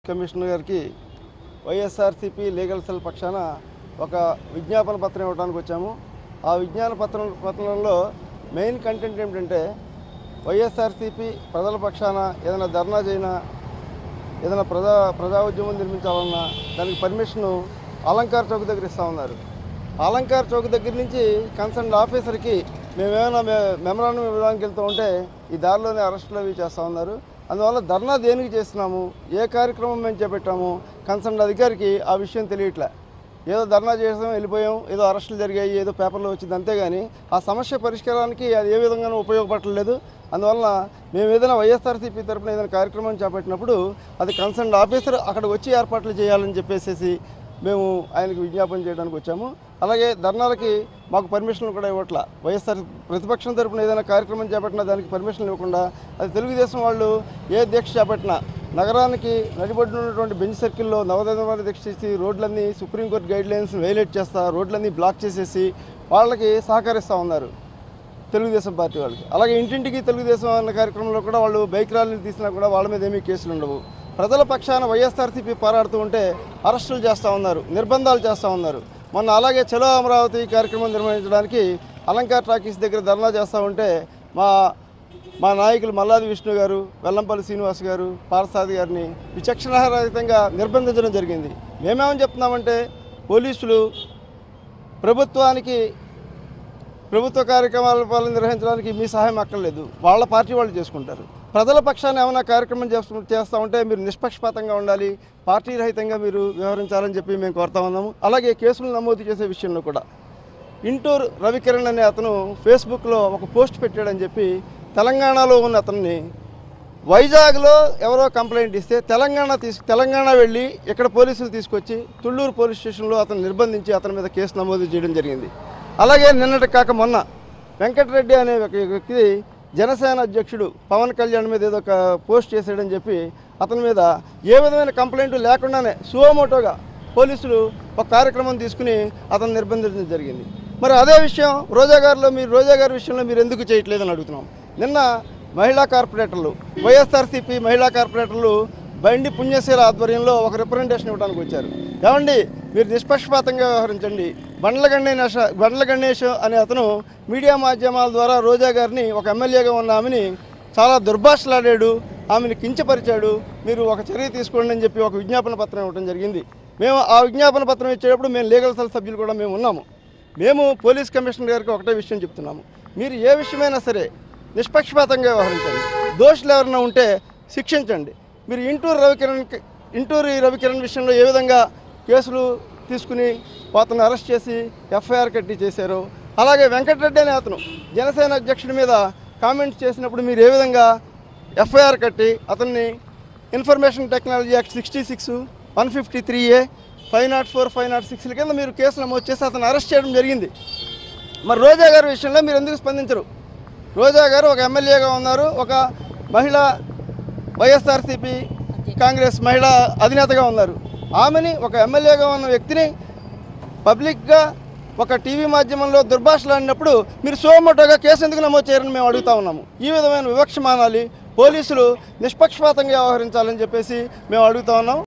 commissioner గారికి YSRCP legal cell పక్షాన ఒక విజ్ఞాపన పత్రం ఇవ్వడానికి వచ్చాము ఆ విజ్ఞాన పత్రం పత్రంలో మెయిన్ కంటెంట్ ఏమిటంటే వైఎస్ఆర్సీపీ ప్రజల పక్షాన ఏదైనా ధర్నా చేయనా ఏదైనా ప్రజా ప్రజా ఉద్యమం నిర్మించాలన్నా దానికి పర్మిషను అలంకార్ చౌక్ దగ్గర ఇస్తా ఉన్నారు అలంకార్ చౌక్ దగ్గర నుంచి కన్సర్న్ ఆఫీసర్కి మేమేమైనా మె మెమరాండం ఇవ్వడానికి వెళ్తూ ఉంటే ఈ దారిలోనే అరెస్టులు అవి చేస్తూ ఉన్నారు అందువల్ల ధర్నా దేనికి చేస్తున్నాము ఏ కార్యక్రమం మేము చేపట్టాము కన్సర్న్ అధికారికి ఆ విషయం తెలియట్లే ఏదో ధర్నా చేసాం వెళ్ళిపోయాం ఏదో అరెస్టులు జరిగాయి ఏదో పేపర్లో వచ్చింది అంతేగాని ఆ సమస్య పరిష్కారానికి అది ఏ విధంగానూ ఉపయోగపడలేదు అందువలన మేము ఏదైనా వైఎస్ఆర్సీపీ తరపున ఏదైనా కార్యక్రమం చేపట్టినప్పుడు అది కన్సర్న్ ఆఫీసర్ అక్కడ వచ్చి ఏర్పాట్లు చేయాలని చెప్పేసి మేము ఆయనకు విజ్ఞాపన చేయడానికి వచ్చాము అలాగే ధర్నాలకి మాకు పర్మిషన్లు కూడా ఇవ్వట్ల వైఎస్ఆర్ ప్రతిపక్షం తరపున ఏదైనా కార్యక్రమం చేపట్టినా దానికి పర్మిషన్లు ఇవ్వకుండా అది తెలుగుదేశం వాళ్ళు ఏ దీక్ష చేపట్టినా నగరానికి నడిబొడ్డున ఉన్నటువంటి బెంచ్ సర్కిల్లో నవదైన దీక్ష చేసి రోడ్లన్నీ సుప్రీంకోర్టు గైడ్ లైన్స్ వైలేట్ చేస్తా రోడ్లన్నీ బ్లాక్ చేసేసి వాళ్ళకి సహకరిస్తూ ఉన్నారు తెలుగుదేశం పార్టీ వాళ్ళకి అలాగే ఇంటింటికి తెలుగుదేశం అన్న కార్యక్రమంలో కూడా వాళ్ళు బైక్ ర్యాలీలు తీసినా కూడా వాళ్ళ మీద ఏమీ కేసులు ఉండవు ప్రజల పక్షాన వైఎస్ఆర్సీపీ పోరాడుతూ ఉంటే అరెస్టులు చేస్తూ ఉన్నారు నిర్బంధాలు చేస్తూ ఉన్నారు మొన్న అలాగే చలో అమరావతి కార్యక్రమం నిర్వహించడానికి అలంకార్ టాకీస్ దగ్గర ధర్నా చేస్తూ ఉంటే మా మా నాయకులు మల్లాది విష్ణు గారు వెల్లంపల్లి శ్రీనివాస్ గారు పారసాది గారిని విచక్షణారహితంగా నిర్బంధించడం జరిగింది మేమేమని చెప్తున్నామంటే పోలీసులు ప్రభుత్వానికి ప్రభుత్వ కార్యక్రమాలు నిర్వహించడానికి మీ సహాయం అక్కర్లేదు వాళ్ళ పార్టీ వాళ్ళు చేసుకుంటారు ప్రజల పక్షాన ఏమైనా కార్యక్రమం చేస్తూ చేస్తూ ఉంటే మీరు నిష్పక్షపాతంగా ఉండాలి పార్టీ రహితంగా మీరు వ్యవహరించాలని చెప్పి మేము కోరుతా ఉన్నాము అలాగే కేసులు నమోదు చేసే విషయంలో కూడా ఇంటూర్ రవికిరణ్ అనే అతను ఫేస్బుక్లో ఒక పోస్ట్ పెట్టాడని చెప్పి తెలంగాణలో ఉన్న అతన్ని వైజాగ్లో ఎవరో కంప్లైంట్ ఇస్తే తెలంగాణ తీసు తెలంగాణ వెళ్ళి ఇక్కడ పోలీసులు తీసుకొచ్చి తుళ్ళూరు పోలీస్ స్టేషన్లో అతను నిర్బంధించి అతని మీద కేసు నమోదు చేయడం జరిగింది అలాగే నిన్నటి కాక మొన్న వెంకటరెడ్డి అనే ఒక వ్యక్తి జనసేన అధ్యక్షుడు పవన్ కళ్యాణ్ మీద ఏదో ఒక పోస్ట్ చేశాడని చెప్పి అతని మీద ఏ విధమైన కంప్లైంట్ లేకుండానే సువోమోటోగా పోలీసులు ఒక కార్యక్రమం తీసుకుని అతను నిర్బంధించడం జరిగింది మరి అదే విషయం రోజా గారిలో మీరు రోజా గారి విషయంలో మీరు ఎందుకు చేయట్లేదని అడుగుతున్నాం నిన్న మహిళా కార్పొరేటర్లు వైఎస్ఆర్సీపీ మహిళా కార్పొరేటర్లు బండి పుణ్యశీల ఆధ్వర్యంలో ఒక రిప్రజెంటేషన్ ఇవ్వడానికి వచ్చారు ఏమండి మీరు నిష్పక్షపాతంగా వ్యవహరించండి బండ్ల గణేష్ బండ్ల గణేష్ అనే అతను మీడియా మాధ్యమాల ద్వారా రోజా గారిని ఒక ఎమ్మెల్యేగా ఉన్న ఆమెని చాలా దుర్భాషలాడాడు ఆమెను కించపరిచాడు మీరు ఒక చర్య తీసుకోండి అని చెప్పి ఒక విజ్ఞాపన పత్రం ఇవ్వడం జరిగింది మేము ఆ విజ్ఞాపన పత్రం ఇచ్చేటప్పుడు మేము లీగల్ సెల్ సభ్యులు కూడా మేము ఉన్నాము మేము పోలీస్ కమిషనర్ గారికి ఒకటే విషయం చెప్తున్నాము మీరు ఏ విషయమైనా సరే నిష్పక్షపాతంగా వ్యవహరించండి దోషులు ఎవరైనా ఉంటే శిక్షించండి మీరు ఇంటూరు రవికిరణ్ ఇంటూరు రవికిరణ్ విషయంలో ఏ విధంగా కేసులు తీసుకుని అతను అరెస్ట్ చేసి ఎఫ్ఐఆర్ కట్టి చేశారు అలాగే వెంకటరెడ్డి అనే అతను జనసేన అధ్యక్షుడి మీద కామెంట్స్ చేసినప్పుడు మీరు ఏ విధంగా ఎఫ్ఐఆర్ కట్టి అతన్ని information technology act sixty six one fifty three A five not four five not సిక్స్ల కింద మీరు కేసు నమోదు చేసి అతను అరెస్ట్ చేయడం జరిగింది మరి రోజా గారి విషయంలో మీరు ఎందుకు స్పందించరు రోజా గారు ఒక ఎమ్మెల్యేగా ఉన్నారు ఒక మహిళ వైఎస్ఆర్సీపీ కాంగ్రెస్ మహిళా అధినేతగా ఉన్నారు ఆమెని ఒక ఎమ్మెల్యేగా ఉన్న వ్యక్తిని పబ్లిక్గా ఒక టీవీ మాధ్యమంలో దుర్భాషలాడినప్పుడు మీరు సోమోటోగా కేసు ఎందుకు నమోదు చేయరని మేము అడుగుతా ఉన్నాము ఈ విధమైన వివక్ష మానాలి పోలీసులు నిష్పక్షపాతంగా వ్యవహరించాలని చెప్పేసి మేము అడుగుతా ఉన్నాం